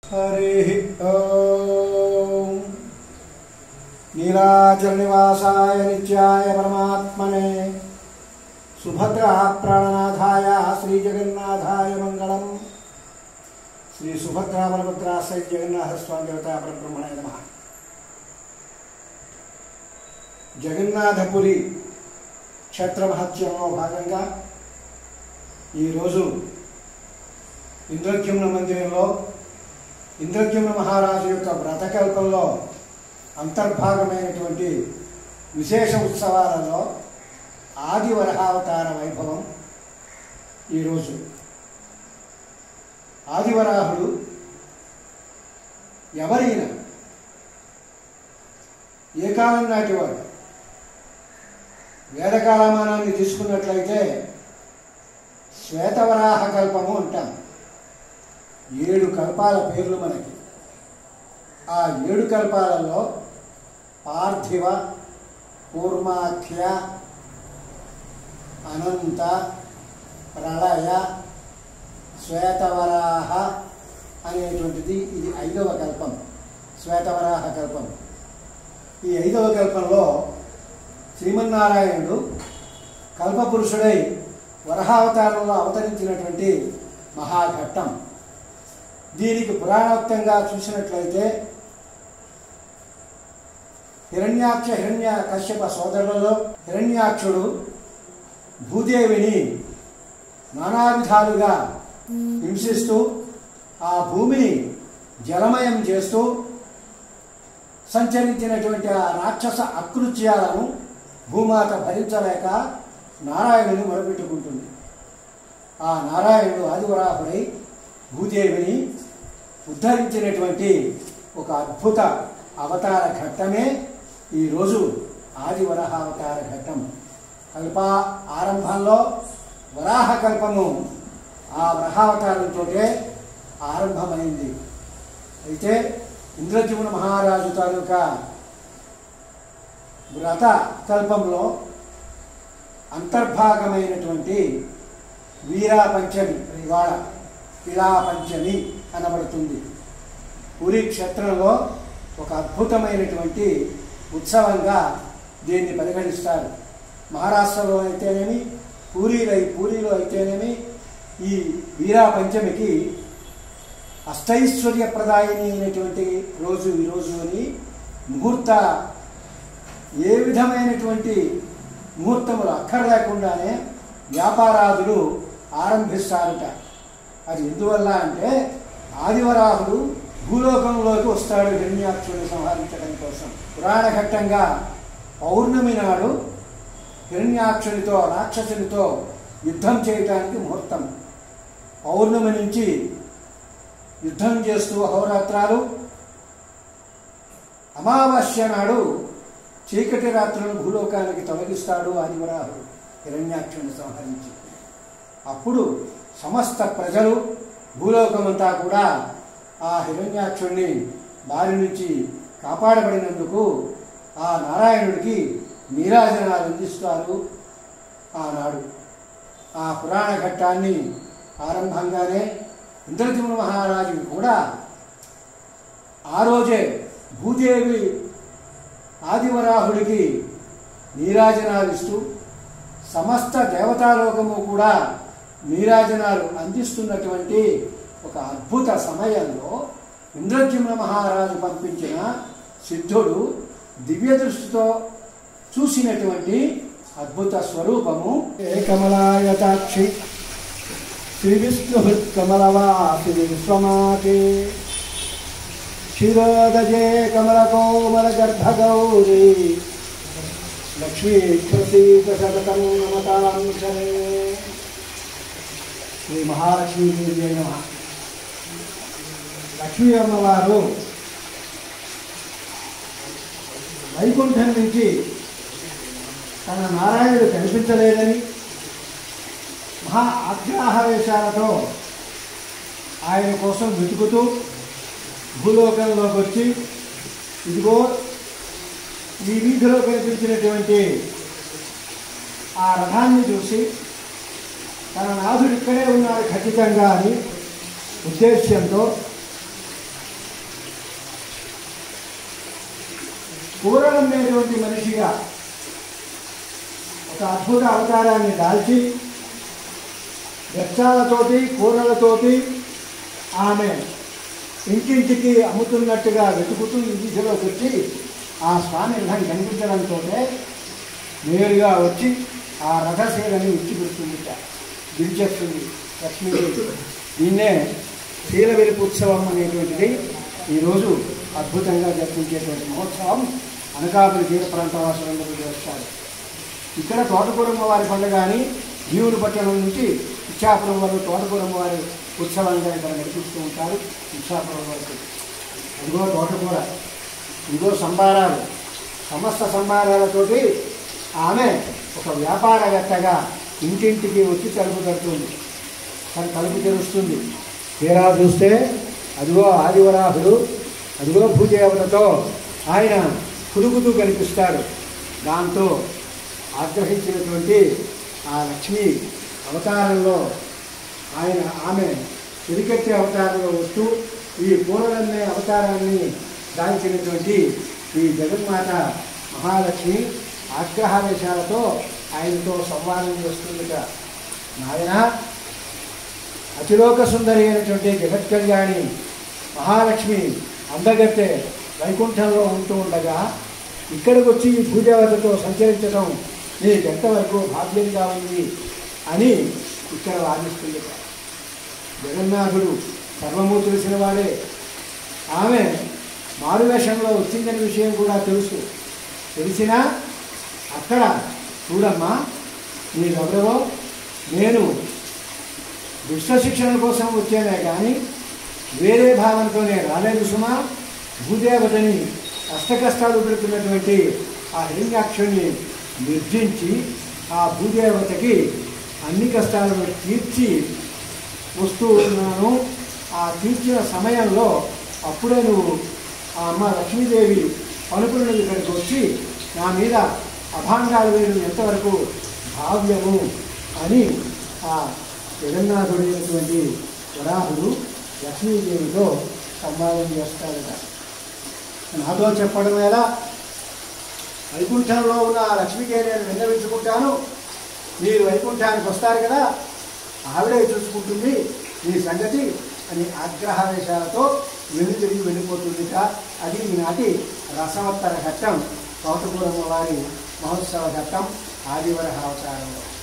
हरिः ॐ नीलाचलनिवासाय नित्याय परमात्मने सुभद्रः प्राणनाथाय श्रीजगन्नाथाय मङ्गलम् श्रीसुभद्रा बलभद्रा सहित जगन्नाथस्वामी देवता परब्रह्मणे नमः జగన్నాథపురి క్షేత్ర మహత్యంలో భాగంగా ఈరోజు ఇంద్రద్యుమ్న మందిరంలో ఇంద్రద్యుమ్న మహారాజు యొక్క వ్రతకల్పంలో అంతర్భాగమైనటువంటి విశేష ఉత్సవాలలో ఆది వరహావతార వైభవం ఈరోజు ఆదివరాహుడు ఎవరైన ఏ కాలం నాటివాడు వేదకాలమానాన్ని తీసుకున్నట్లయితే శ్వేతవరాహ కల్పము అంటాం ఏడు కల్పాల పేర్లు మనకి ఆ ఏడు కల్పాలలో పార్థివ కూర్మాఖ్య అనంత ప్రళయ శ్వేతవరాహ అనేటువంటిది ఇది ఐదవ కల్పం శ్వేతవరాహ కల్పం ఈ ఐదవ కల్పంలో శ్రీమన్నారాయణుడు కల్పపురుషుడై వరహావతారంలో అవతరించినటువంటి మహాఘట్టం దీనికి పురాణోక్తంగా చూసినట్లయితే హిరణ్యాక్ష హిరణ్య కశ్యప సోదరులలో హిరణ్యాక్షుడు భూదేవిని నానా విధాలుగా హింసిస్తూ ఆ భూమిని జలమయం చేస్తూ సంచరించినటువంటి ఆ రాక్షస అకృత్యాలను భూమాత భరించలేక నారాయణుని మొరపెట్టుకుంటుంది ఆ నారాయణుడు ఆదివరాహుడై భూదేవిని ఉద్ధరించినటువంటి ఒక అద్భుత అవతార ఘట్టమే ఈరోజు ఆదివరాహ అవతార ఘట్టం కల్ప ఆరంభంలో వరాహ కల్పము ఆ వరహావతారంతో ఆరంభమైంది అయితే ఇంద్రజీవున మహారాజు తాలూకా వ్రత కల్పంలో అంతర్భాగమైనటువంటి వీరా పంచమి ఇవాళ ఇలా పంచమి అనబడుతుంది పూరి క్షేత్రంలో ఒక అద్భుతమైనటువంటి ఉత్సవంగా దీన్ని పరిగణిస్తారు మహారాష్ట్రలో అయితేనేమి పూరీలో పూరిలో అయితేనేమి ఈ వీరా పంచమికి అష్టైశ్వర్యప్రదాయిని అయినటువంటి రోజు ఈరోజు అని ముహూర్త ఏ విధమైనటువంటి ముహూర్తములు అక్కర్లేకుండానే వ్యాపారాదులు ఆరంభిస్తారట అది ఎందువల్ల అంటే ఆదివరాహుడు భూలోకంలోకి వస్తాడు హిరణ్యాక్షుని సంహరించడం కోసం పురాణ ఘట్టంగా పౌర్ణమి నాడు హిరణ్యాక్షునితో రాక్షసునితో యుద్ధం చేయటానికి ముహూర్తం పౌర్ణమి నుంచి యుద్ధం చేస్తూ అహోరాత్రాలు అమావాస్య నాడు చీకటి రాత్రులను భూలోకానికి తొలగిస్తాడు ఆదివరాహుడు హిరణ్యాక్షుని సంహరించి అప్పుడు సమస్త ప్రజలు భూలోకమంతా కూడా ఆ హిరణ్యాక్షుణ్ణి బారి నుంచి కాపాడబడినందుకు ఆ నారాయణుడికి నీరాజనాలు అందిస్తారు ఆనాడు ఆ పురాణ ఘట్టాన్ని ఆరంభంగానే ఇంద్రజిమున మహారాజుకి కూడా ఆ రోజే భూదేవి ఆదివరాహుడికి నీరాజనాలు ఇస్తూ సమస్త దేవతాలోకము కూడా నీరాజనాలు అందిస్తున్నటువంటి ఒక అద్భుత సమయంలో ఇంద్రజిమ్న మహారాజు పంపించిన సిద్ధుడు దివ్య దృష్టితో చూసినటువంటి అద్భుత స్వరూపము ఏకమలాయతాక్షి శ్రీ విష్ణుహృత్కమలవాసి విశ్వమాతే క్షీరోదజే కమలకోమల గర్భగౌరీ లక్ష్మీ ప్రసీతశతకం నమతాం శరే శ్రీ మహాలక్ష్మీదేవి నమ లక్ష్మీ అమ్మవారు వైకుంఠం నుంచి తన నారాయణుడు కనిపించలేదని మహా ఆగ్రహావేశాలతో ఆయన కోసం వెతుకుతూ భూలోకంలోకి వచ్చి ఇదిగో ఈ వీధిలో కనిపించినటువంటి ఆ రథాన్ని చూసి తన నాథుడు ఇక్కడే ఉన్నాడు ఖచ్చితంగా అని ఉద్దేశ్యంతో పూర్వమైనటువంటి మనిషిగా ఒక అద్భుత అవతారాన్ని దాల్చి వెచ్చాలతోటి కూరలతోటి ఆమె ఇంటింటికి అమ్ముతున్నట్టుగా వెతుకుతూ ఈ దిశలోకి వచ్చి ఆ స్వామి రథం కనిపించడంతో నేరుగా వచ్చి ఆ రథశీలని ఇచ్చిపెడుతుంది దించేస్తుంది లక్ష్మీదేవి దీన్నే శీల వెలుపు ఉత్సవం అనేటువంటిది ఈరోజు అద్భుతంగా జరిపించేటువంటి మహోత్సవం అనకాపురి తీర ప్రాంత వాసులందరూ చేస్తారు ఇక్కడ తోటకూరమ్మ వారి పండుగ అని జీవుని పట్టణం నుంచి ఇచ్చాపురం వరకు తోటకూరమ్మ వారి ఉత్సవంగా ఇక్కడ నడిపిస్తూ ఉంటారు ఇచ్చాపురం వరకు ఇదిగో తోటకూర ఇదిగో సంబారాలు సమస్త సంబారాలతోటి ఆమె ఒక వ్యాపారవేత్తగా ఇంటింటికి వచ్చి తలుపు కడుతుంది తను తలుపు తెరుస్తుంది తీరా చూస్తే అదిగో ఆదివరాహుడు అదిగో భూదేవతతో ఆయన కులుకుతూ కనిపిస్తాడు దాంతో ఆగ్రహించినటువంటి ఆ లక్ష్మి అవతారంలో ఆయన ఆమె తిరిగెత్తే అవతారంలో వస్తూ ఈ పూలలన్నే అవతారాన్ని దాల్చినటువంటి ఈ జగన్మాత మహాలక్ష్మి ఆగ్రహావేశాలతో ఆయనతో సంవాదం చేస్తుందిట నాయన అతిలోక సుందరి అయినటువంటి జగత్ కళ్యాణి మహాలక్ష్మి అందగత్తె వైకుంఠంలో ఉంటూ ఉండగా ఇక్కడికి వచ్చి ఈ భూదేవతతో సంచరించడం నీకు ఎంతవరకు భాగ్యంగా ఉంది అని ఇక్కడ వాదిస్తుంది జగన్నాథుడు సర్వము తెలిసిన వాడే ఆమె మారువేషంలో వచ్చిందనే విషయం కూడా తెలుసు తెలిసినా అక్కడ చూడమ్మా నీవెవరవో నేను దుష్ట శిక్షణ కోసం వచ్చానే కానీ వేరే భావంతో నేను రాలేదు సుమా భూదేవతని కష్టకష్టాలు పెడుతున్నటువంటి ఆ హిరణ్యాక్షుని నిర్జించి ఆ భూదేవతకి అన్ని కష్టాలను తీర్చి వస్తూ ఉన్నాను ఆ తీర్చిన సమయంలో అప్పుడే నువ్వు ఆ అమ్మ లక్ష్మీదేవి పలుకులను ఇక్కడికి వచ్చి నా మీద అభాండాలు వేయడం ఎంతవరకు భావ్యము అని ఆ జగన్నాథుడైనటువంటి వరాహుడు లక్ష్మీదేవితో సంవాదం చేస్తాడట నాతో చెప్పడం ఎలా వైకుంఠంలో ఉన్న ఆ లక్ష్మీదేవి నేను విన్నవించుకుంటాను మీరు వైకుంఠానికి వస్తారు కదా ఆవిడే చూసుకుంటుంది ఈ సంగతి అని ఆగ్రహావేశాలతో వెను తిరిగి వెళ్ళిపోతుందిట అది ఈనాటి రసవత్తర ఘట్టం కౌటపురమ్మ వారి మహోత్సవ ఘట్టం ఆదివరహ అవతారంలో